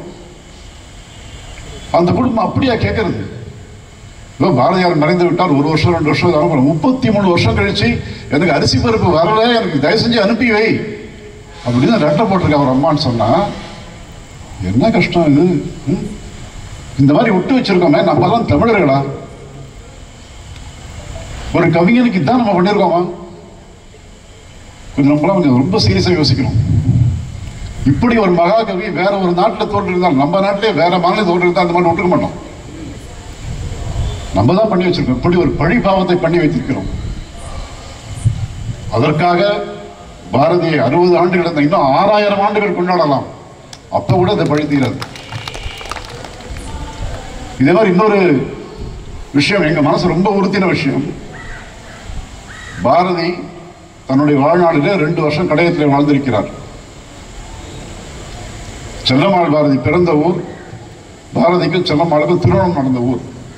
H: அந்த குடும்பம் அப்படியா கேட்கறது இதோ பாரதியார் மறைந்து விட்டார் ஒரு வருஷம் ரெண்டு வருஷம் ஆகும் முப்பத்தி மூணு வருஷம் கழிச்சு எனக்கு அரிசி பருப்பு வரல எனக்கு தயவு செஞ்சு அனுப்பி வை அப்படின்னு லெட்டர் போட்டிருக்க அவர் அம்மான்னு சொன்னா என்ன கஷ்டம் இது ம்? இந்த மாதிரி விட்டு வச்சிருக்கோமே நம்ம எல்லாம் தமிழர்களா ஒரு கவிஞனுக்கு இதான் நம்ம பண்ணியிருக்கோமா கொஞ்சம் நம்மளாம் கொஞ்சம் ரொம்ப சீரியஸாக யோசிக்கணும் இப்படி ஒரு மகாகவி வேற ஒரு நாட்டில் தோன்றிருந்தால் நம்ம நாட்டிலே வேற மாநிலம் தோன்றிருந்தால் அந்த மாதிரி விட்டுக்க மாட்டோம் நம்ம தான் பண்ணி வச்சிருக்கோம் இப்படி ஒரு பழி பாவத்தை பண்ணி வைத்திருக்கிறோம் அதற்காக பாரதியை அறுபது ஆண்டுகள் இருந்த இன்னும் ஆறாயிரம் ஆண்டுகள் கொண்டாடலாம் அப்ப கூட இந்த பழி தீராது இதே மாதிரி இன்னொரு விஷயம் எங்க மனசு ரொம்ப உறுத்தின விஷயம் பாரதி தன்னுடைய வாழ்நாளிலே ரெண்டு வருஷம் கடையத்தில் வாழ்ந்திருக்கிறார் செல்லம்மாள் பாரதி பிறந்த ஊர் பாரதிக்கும் செல்லம்மாளுக்கும் திருமணம் நடந்த ஊர்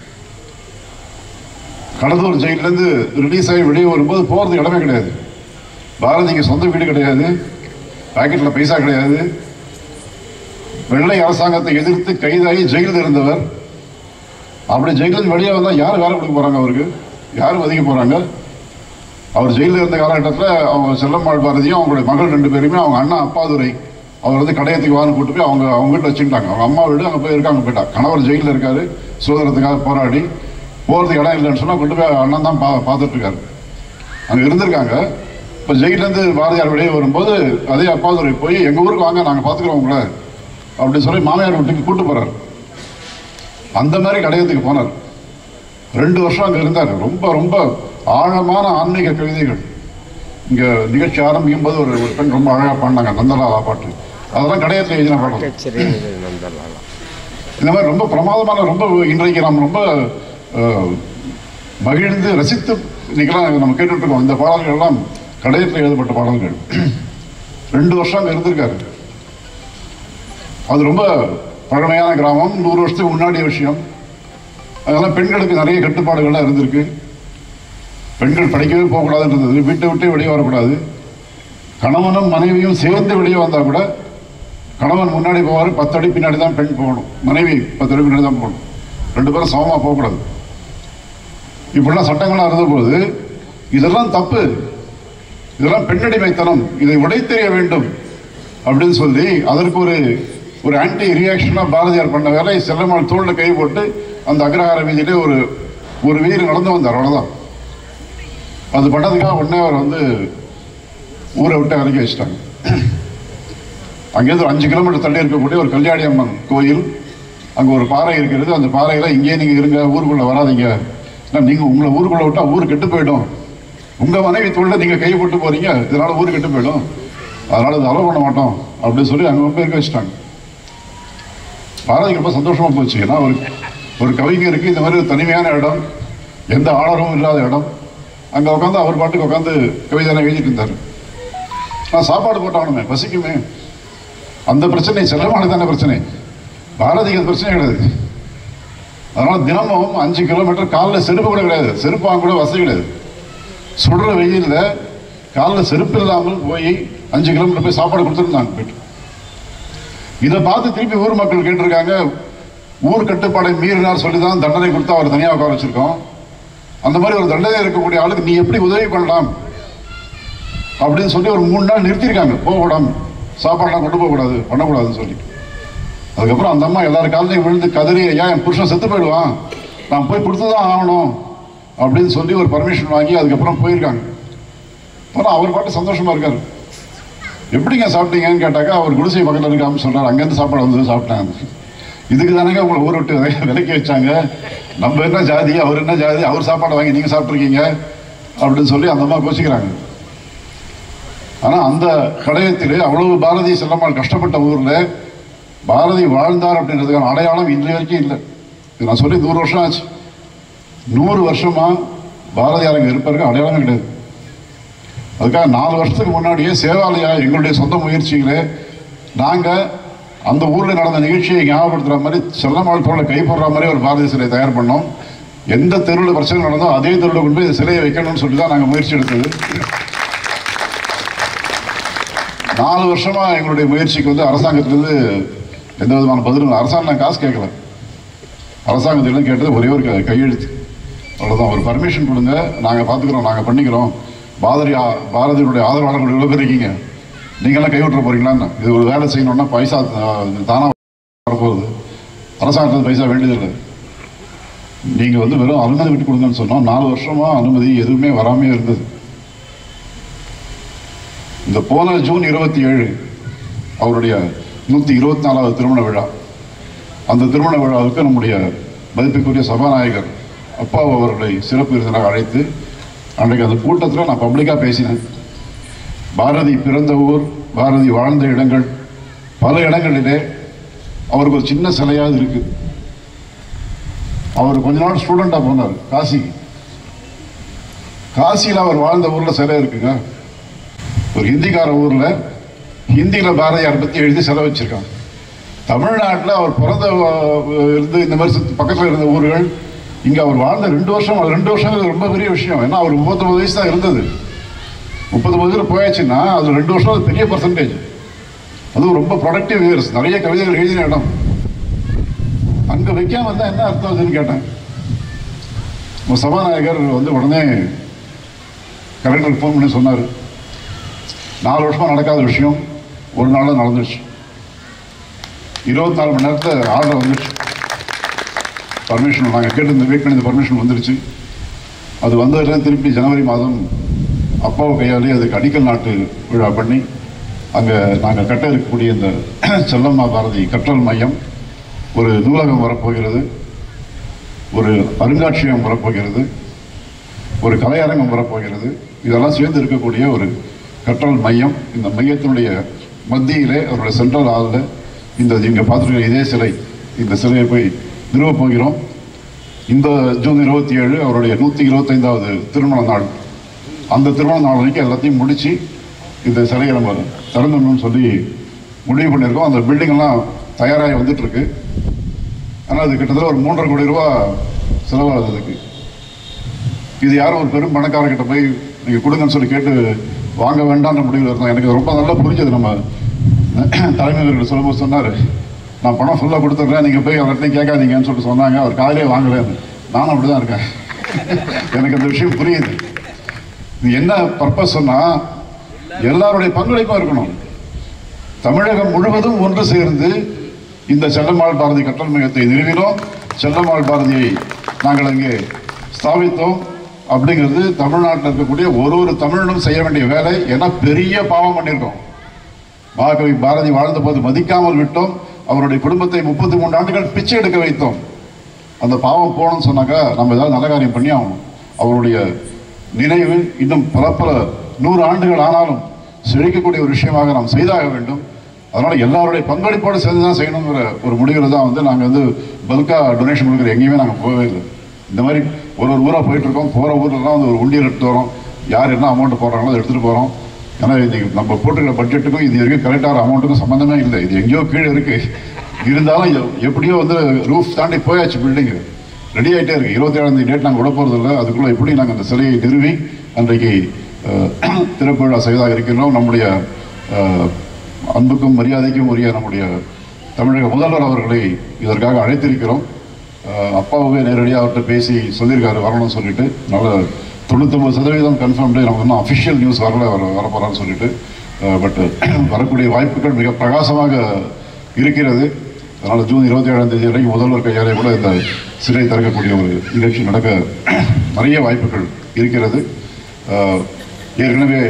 H: கடலூர் ஜெயிலிருந்து ரிலீஸ் ஆகி வெளியே வரும்போது போகிறது இடமே கிடையாது பாரதிக்கு சொந்த வீடு கிடையாது பாக்கெட்டில் பைசா கிடையாது வெள்ளை அரசாங்கத்தை எதிர்த்து கைதாகி ஜெயிலில் இருந்தவர் அப்படி ஜெயிலிருந்து வெளியே வந்தால் யார் வேலை கொடுக்க போகிறாங்க அவருக்கு யார் ஒதுக்க போகிறாங்க அவர் ஜெயிலில் இருந்த காலகட்டத்தில் அவங்க செல்லம்மாள் பாரதியும் அவங்களுடைய மகள் ரெண்டு பேருமே அவங்க அண்ணா அப்பாதுரை அவர் வந்து கடையத்துக்கு வான்னு கூட்டு போய் அவங்க அவங்க வீட்டில் வச்சுக்கிட்டாங்க அவங்க அம்மா வீடு அங்கே போய் இருக்காங்க போயிட்டா கணவர் ஜெயிலில் இருக்காரு சுதந்திரத்துக்காக போராடி போகிறதுக்கு இடம் இல்லைன்னு சொன்னால் கொண்டு போய் அண்ணன் தான் பா பார்த்துட்டு இருக்காரு அங்கே இருந்திருக்காங்க இப்போ ஜெயிலேருந்து பாரதியார் வெளியே வரும்போது அதே அப்பாதுரை போய் எங்கள் ஊருக்கு வாங்க நாங்கள் பார்த்துக்குறோம் உங்களை அப்படின்னு சொல்லி மாமியார் வீட்டுக்கு கூட்டு போகிறார் அந்த மாதிரி கடையத்துக்கு போனார் ரெண்டு வருஷம் அங்கே இருந்தார் ரொம்ப ரொம்ப ஆழமான ஆன்மீக கவிதைகள் இங்கே நிகழ்ச்சி ஆரம்பிக்கும் போது ஒரு ஒரு பெண் ரொம்ப அழகாக பாடினாங்க நந்தலாலா பாட்டு அதெல்லாம் கடையத்தில் எழுதின பாடம் இந்த மாதிரி ரொம்ப பிரமாதமான ரொம்ப இன்றைக்கு நாம் ரொம்ப அஹ், மகிழ்ந்து ரசித்து இன்னைக்கெல்லாம் நம்ம கேட்டுட்டு இருக்கோம் இந்த பாடல்கள் எல்லாம் கடையத்தில் எழுதப்பட்ட பாடல்கள் ரெண்டு வருஷம் அங்கே இருந்திருக்காரு அது ரொம்ப பழமையான கிராமம் நூறு வருஷத்துக்கு முன்னாடிய விஷயம் அதெல்லாம் பெண்களுக்கு நிறைய கட்டுப்பாடுகள்லாம் இருந்திருக்கு பெண்கள் படிக்கவே போகக்கூடாதுன்றது வீட்டை விட்டு வெளியே வரக்கூடாது கணவனும் மனைவியும் சேர்ந்து வெளியே வந்தால் கூட கணவன் முன்னாடி போவார் பத்து அடி பின்னாடி தான் பெண் போகணும் மனைவி பத்து அடி பின்னாடி தான் போகணும் ரெண்டு பேரும் சமமாக போகக்கூடாது இப்படிலாம் சட்டங்கள்லாம் இருந்தபோது இதெல்லாம் தப்பு இதெல்லாம் பெண்ணடிமைத்தனம் இதை உடைத்தெறிய வேண்டும் அப்படின்னு சொல்லி அதற்கு ஒரு ஒரு ஆன்டி ரியாக்ஷனாக பாரதியார் பண்ண வேலை செல்லம்மாள் தோளில் கை போட்டு அந்த அக்ரஹார வீதியிலே ஒரு ஒரு வீர் நடந்து வந்தார் அவ்வளோதான் அது பண்ணதுக்காக உடனே அவர் வந்து ஊரை விட்டு இறக்கி வச்சிட்டாங்க அங்கேருந்து ஒரு அஞ்சு கிலோமீட்டர் தள்ளி இருக்கக்கூடிய ஒரு கல்யாணி அம்மன் கோயில் அங்கே ஒரு பாறை இருக்கிறது அந்த பாறையில் இங்கேயே நீங்கள் இருங்க ஊருக்குள்ளே வராதீங்க ஏன்னா நீங்கள் உங்களை ஊருக்குள்ளே விட்டால் ஊர் கெட்டு போயிடும் உங்கள் மனைவி தொழில நீங்கள் கை போட்டு போகிறீங்க இதனால் ஊர் கெட்டு போயிடும் அதனால் இது அலோவ் பண்ண மாட்டோம் அப்படின்னு சொல்லி அங்கே கொண்டு போய் இருக்க வச்சிட்டாங்க பாரதிக்கு ரொம்ப சந்தோஷமாக போச்சு ஏன்னா ஒரு ஒரு கவிஞருக்கு இந்த மாதிரி ஒரு தனிமையான இடம் எந்த ஆளரும் இல்லாத இடம் அங்கே உட்காந்து அவர் பாட்டுக்கு உட்காந்து கவிதை எழுதிட்டு இருந்தார் நான் சாப்பாடு போட்டாகணுமே பசிக்குமே அந்த பிரச்சனை செல்லமான தானே பிரச்சனை பாரதிக்கு அது பிரச்சனை கிடையாது அதனால தினமும் அஞ்சு கிலோமீட்டர் காலில் செருப்பு கூட கிடையாது செருப்பு வாங்க கூட வசதி கிடையாது சுடுற வெயில்ல காலில் செருப்பு இல்லாமல் போய் அஞ்சு கிலோமீட்டர் போய் சாப்பாடு கொடுத்துருந்தாங்க போயிட்டு இதை பார்த்து திருப்பி ஊர் மக்கள் கேட்டிருக்காங்க ஊர் கட்டுப்பாடை மீறினார் சொல்லி தான் தண்டனை கொடுத்து அவர் தனியாக உட்கார வச்சிருக்கோம் அந்த மாதிரி ஒரு தண்டனை இருக்கக்கூடிய ஆளுக்கு நீ எப்படி உதவி பண்ணலாம் அப்படின்னு சொல்லி ஒரு மூணு நாள் நிறுத்தியிருக்காங்க போகக்கூடாது சாப்பாடுலாம் கொண்டு போகக்கூடாது பண்ணக்கூடாதுன்னு சொல்லி அதுக்கப்புறம் அந்த அம்மா எல்லாரும் காலையும் விழுந்து கதறி ஐயா என் புருஷன் செத்து போயிடுவான் நான் போய் கொடுத்து தான் ஆகணும் அப்படின்னு சொல்லி ஒரு பர்மிஷன் வாங்கி அதுக்கப்புறம் போயிருக்காங்க ஆனால் அவர் பாட்டு சந்தோஷமா இருக்காரு எப்படிங்க சாப்பிட்டீங்கன்னு கேட்டாக்கா அவர் குடிசை பக்கத்தில் இருக்காம சொல்றாரு அங்கேருந்து சாப்பாடு வந்து சாப்பிட்டாங்க இதுக்கு தானேங்க உங்களை ஊர் விட்டு வி- விலக்கி வச்சாங்க நம்ம என்ன ஜாதி அவர் என்ன ஜாதி அவர் சாப்பாடு வாங்கி நீங்க சாப்பிட்ருக்கீங்க அப்படின்னு சொல்லி அந்த மாதிரி கோச்சிக்கிறாங்க ஆனா அந்த கடையத்திலே அவ்வளவு பாரதி செல்லம்மாள் கஷ்டப்பட்ட ஊர்ல பாரதி வாழ்ந்தார் அப்படின்றதுக்கான அடையாளம் இன்று வரைக்கும் இல்லை இது நான் சொல்லி நூறு வருஷம் ஆச்சு நூறு வருஷமா பாரதியார் அங்கே இருப்பதற்கு அடையாளமே கிடையாது அதுக்காக நாலு வருஷத்துக்கு முன்னாடியே சேவாலயா எங்களுடைய சொந்த முயற்சிகளே நாங்கள் அந்த ஊரில் நடந்த நிகழ்ச்சியை ஞாபகப்படுத்துகிற மாதிரி செல்லம்மாள் பொருளை கைப்படுற மாதிரி ஒரு பாரதி சிலையை தயார் பண்ணோம் எந்த தெருவில் பிரச்சனை நடந்தோ அதே தெருவில் கொண்டு போய் இந்த சிலையை வைக்கணும்னு சொல்லி தான் நாங்கள் முயற்சி எடுத்தது நாலு வருஷமா எங்களுடைய முயற்சிக்கு வந்து அரசாங்கத்திலிருந்து எந்த விதமான பதிலும் இல்லை. அரசாங்கம் நான் காசு கேட்கல அரசாங்கத்திடம் கேட்டது ஒரே ஒரு க- கையெழுத்து அவ்வளோதான் ஒரு பர்மிஷன் கொடுங்க நாங்கள் பார்த்துக்குறோம் நாங்கள் பண்ணிக்கிறோம் பாரதி ஆ- பாரதியுடைய ஆதரவாளர்கள் எவ்வளோ பேர் இருக்கீங்க நீங்களாம் கைவிட்டுற போறீங்களான்னு இது ஒரு வேலை செய்யணும்னா பைசா தானாக வரப்போகுது அரசாங்கத்தில் பைசா வேண்டியதில்லை நீங்கள் வந்து வெறும் அனுமதி விட்டு கொடுங்கன்னு சொன்னோம் நாலு வருஷமா அனுமதி எதுவுமே வராமே இருந்தது இந்த போன ஜூன் இருபத்தி ஏழு அவருடைய நூற்றி இருபத்தி நாலாவது திருமண விழா அந்த திருமண விழாவுக்கு நம்முடைய மதிப்புக்குரிய சபாநாயகர் அப்பாவு அவர்களை சிறப்பு விருந்தினராக அழைத்து அன்றைக்கு அந்த கூட்டத்தில் நான் பப்ளிக்காக பேசினேன் பாரதி பிறந்த ஊர் பாரதி வாழ்ந்த இடங்கள் பல இடங்களிலே அவருக்கு ஒரு சின்ன சிலையாவது இருக்கு அவர் கொஞ்ச நாள் ஸ்டூடெண்டாக போனார் காசிக்கு காசியில் அவர் வாழ்ந்த ஊரில் சிலை இருக்குங்க ஒரு ஹிந்திக்கார ஊரில் ஹிந்தியில் பாரதியார் பற்றி எழுதி சிலை வச்சிருக்காங்க தமிழ்நாட்டில் அவர் பிறந்த அஹ், இருந்து இந்த மாதிரி சுத்தி பக்கத்தில் இருந்த ஊர்கள் இங்கே அவர் வாழ்ந்த ரெண்டு வருஷம் அது ரெண்டு வருஷம் ரொம்ப பெரிய விஷயம் ஏன்னா அவர் முப்பத்தொம்பது வயசு தான் இருந்தது முப்பத்தொம்பது வயசுல போயாச்சுன்னா அது ரெண்டு வருஷம் அது பெரிய பர்சன்டேஜ் அதுவும் ரொம்ப ப்ரொடக்டிவ் இயர்ஸ் நிறைய கவிதைகள் எழுதின இடம் அங்கே வைக்காம இருந்தால் என்ன அர்த்தம் அதுன்னு கேட்டேன் நம்ம சபாநாயகர் வந்து உடனே கலெக்டருக்கு ஃபோன் பண்ணி சொன்னார் நாலு வருஷமா நடக்காத விஷயம் ஒரு நாளில் நடந்துருச்சு இருபத்தி நாலு மணி நேரத்தில் ஆர்டர் வந்துருச்சு பர்மிஷன் நாங்கள் கேட்டு இந்த வெயிட் பண்ணி இந்த பர்மிஷன் வந்துருச்சு அது வந்ததுல திருப்பி ஜனவரி மாதம் அப்பாவை கையாலே அதுக்கு அடிக்கல் நாட்டு விழா பண்ணி அங்கே நாங்கள் கட்ட இருக்கக்கூடிய இந்த செல்லம்மா பாரதி கற்றல் மையம் ஒரு நூலகம் வரப்போகிறது ஒரு அருங்காட்சியகம் வரப்போகிறது ஒரு கலையரங்கம் வரப்போகிறது இதெல்லாம் சேர்ந்து இருக்கக்கூடிய ஒரு கற்றல் மையம் இந்த மையத்தினுடைய மத்தியிலே அவருடைய சென்ட்ரல் ஹாலில் இந்த இங்கே பார்த்துருக்க இதே சிலை இந்த சிலையை போய் நிறுவப் போகிறோம் இந்த ஜூன் இருபத்தி ஏழு அவருடைய நூற்றி இருபத்தைந்தாவது திருமண நாள் அந்த திருமண நாள் வரைக்கும் எல்லாத்தையும் முடித்து இந்த சிலையை நம்ம திறந்துடணும்னு சொல்லி முடிவு பண்ணியிருக்கோம் அந்த building எல்லாம் தயாராகி வந்துட்டு இருக்கு ஆனால் அது கிட்டத்தட்ட ஒரு மூன்றரை கோடி ரூபா செலவாகுது அதுக்கு இது யாரும் ஒரு பெரும் பணக்காரர்கிட்ட போய் நீங்கள் கொடுங்கன்னு சொல்லி கேட்டு வாங்க வேண்டாம்ன்ற முடிவில் இருந்தோம் எனக்கு ரொம்ப நல்லா புரிஞ்சது நம்ம தலைமையர்கள் சொல்லும்போது சொன்னார் நான் பணம் ஃபுல்லாக கொடுத்துட்றேன் நீங்கள் போய் அவர்கிட்ட கேட்காதீங்கன்னு சொல்லிட்டு சொன்னாங்க அவர் காலையே வாங்கலைன்னு நானும் அப்படி தான் இருக்கேன் எனக்கு அந்த விஷயம் புரியுது இது என்ன பர்பஸ் சொன்னால் எல்லாருடைய பங்களிப்பும் இருக்கணும் தமிழகம் முழுவதும் ஒன்று சேர்ந்து இந்த செல்லம்மாள் பாரதி கற்றல் மையத்தை நிறுவினோம் செல்லம்மாள் பாரதியை நாங்கள் அங்கே ஸ்தாபித்தோம் அப்படிங்கிறது தமிழ்நாட்டில் இருக்கக்கூடிய ஒரு ஒரு தமிழனும் செய்ய வேண்டிய வேலை ஏன்னா பெரிய பாவம் பண்ணியிருக்கோம் மகாகவி பாரதி வாழ்ந்த போது மதிக்காமல் விட்டோம் அவருடைய குடும்பத்தை முப்பத்தி மூன்று ஆண்டுகள் பிச்சை எடுக்க வைத்தோம் அந்த பாவம் போகணும்னு சொன்னாக்கா நம்ம ஏதாவது நல்ல காரியம் பண்ணி ஆகணும் அவருடைய நினைவு இன்னும் பல பல நூறு ஆண்டுகள் ஆனாலும் செழிக்கக்கூடிய ஒரு விஷயமாக நாம் செய்தாக வேண்டும் அதனால எல்லாருடைய பங்களிப்போடு சேர்ந்து தான் செய்யணுங்கிற ஒரு முடிவில் தான் வந்து நாங்கள் வந்து பல்கா டொனேஷன் கொடுக்குற எங்கேயுமே நாங்கள் போகவே இல்லை இந்த மாதிரி ஒரு ஒரு ஊராக போயிட்டு இருக்கோம் போகிற ஊர்லலாம் வந்து ஒரு உண்டியல் எடுத்து வரோம் யார் என்ன அமௌண்ட் போடுறாங்களோ அதை எடுத்துகிட்டு போகிறோம் ஏன்னா இன்னைக்கு நம்ம போட்டுக்கிற பட்ஜெட்டுக்கும் இது வரைக்கும் கரெக்டான அமௌண்ட்டுக்கும் சம்மந்தமே இல்லை இது எங்கேயோ கீழே இருக்கு இருந்தாலும் எ- எப்படியோ வந்து ரூஃப் தாண்டி போயாச்சு பில்டிங்கு ரெடி ஆகிட்டே இருக்கு இருபத்தி ஏழாம் தேதி டேட் நாங்கள் விட போகிறது இல்லை அதுக்குள்ளே எப்படி நாங்கள் அந்த சிலையை நிறுவி அன்றைக்கு அஹ், திறப்பு விழா செய்வதாக இருக்கின்றோம் நம்முடைய அஹ், அன்புக்கும் மரியாதைக்கும் உரிய நம்முடைய தமிழக முதல்வர் அவர்களை இதற்காக அழைத்திருக்கிறோம் அஹ், அப்பாவே நேரடியாக அவர்கிட்ட பேசி சொல்லியிருக்காரு வரணும்னு சொல்லிட்டு நல்ல தொண்ணூத்தொம்பது சதவீதம் கன்ஃபார்ம்டு நமக்கு இன்னும் அஃபிஷியல் நியூஸ் வரல வர வரப்போகிறான்னு சொல்லிட்டு பட் வரக்கூடிய வாய்ப்புகள் மிக பிரகாசமாக இருக்கிறது அதனால் ஜூன் இருபத்தி ஏழாம் தேதி வரைக்கும் முதல்வர் கையாலே கூட இந்த சிலை திறக்கக்கூடிய ஒரு நிகழ்ச்சி நடக்க நிறைய வாய்ப்புகள் இருக்கிறது அஹ், ஏற்கனவே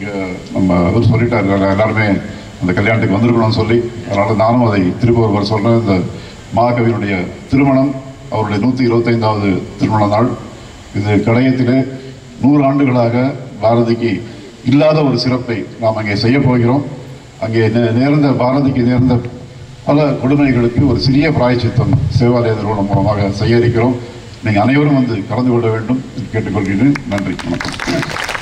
H: இங்கே நம்ம அவர் சொல்லிட்டார் எல்லா- எல்லாருமே அந்த கல்யாணத்துக்கு வந்திருக்கணும்னு சொல்லி அதனால் நானும் அதை திரும்ப ஒரு முறை சொல்கிறேன் இந்த மகாகவியினுடைய திருமணம் அவருடைய நூற்றி இருபத்தைந்தாவது திருமண நாள் இது கடையத்திலே நூறு ஆண்டுகளாக பாரதிக்கு இல்லாத ஒரு சிறப்பை நாம் அங்கே செய்ய போகிறோம் அங்கே நே- நேர்ந்த பாரதிக்கு நேர்ந்த பல கொடுமைகளுக்கு ஒரு சிறிய பிராயச்சித்தம் சேவாலய நிறுவனம் மூலமாக செய்ய இருக்கிறோம் நீங்கள் அனைவரும் வந்து கலந்து கொள்ள வேண்டும் என்று கேட்டுக்கொள்கிறேன் நன்றி வணக்கம்